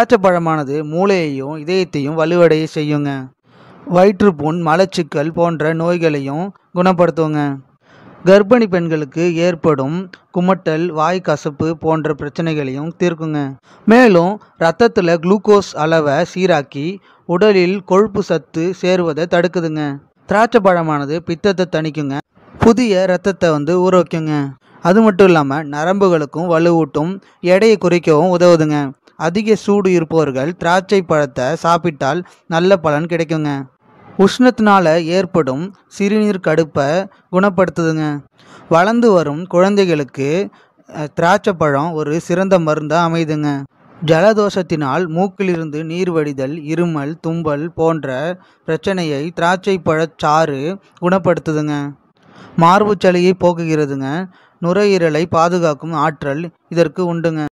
திராட்சை பழமானது மூளையையும் இதயத்தையும் வலுவடைய செய்யுங்க வயிற்றுப்புண் மலச்சிக்கல் போன்ற நோய்களையும் குணப்படுத்துங்க கர்ப்பிணி பெண்களுக்கு ஏற்படும் குமட்டல் வாய் கசப்பு போன்ற பிரச்சனைகளையும் தீர்க்குங்க மேலும் ரத்தத்தில் குளுக்கோஸ் அளவை சீராக்கி உடலில் கொழுப்பு சத்து சேருவதை தடுக்குதுங்க திராட்சை பழமானது பித்தத்தை தணிக்குங்க புதிய ரத்தத்தை வந்து ஊற வைக்குங்க அது மட்டும் இல்லாமல் நரம்புகளுக்கும் வலுவூட்டும் எடையை குறைக்கவும் உதவுதுங்க அதிக சூடு இருப்பவர்கள் திராட்சை பழத்தை சாப்பிட்டால் நல்ல பலன் கிடைக்குங்க உஷ்ணத்தினால ஏற்படும் சிறுநீர் கடுப்பை குணப்படுத்துதுங்க வளர்ந்து வரும் குழந்தைகளுக்கு அஹ், திராட்சை பழம் ஒரு சிறந்த மருந்தாக அமைதுங்க ஜலதோஷத்தினால் மூக்கிலிருந்து நீர் வடிதல் இருமல் தும்பல் போன்ற பிரச்சனையை திராட்சை பழச்சாறு குணப்படுத்துதுங்க மார்பு சளியை போக்குகிறதுங்க நுரையீரலை பாதுகாக்கும் ஆற்றல் இதற்கு உண்டுங்க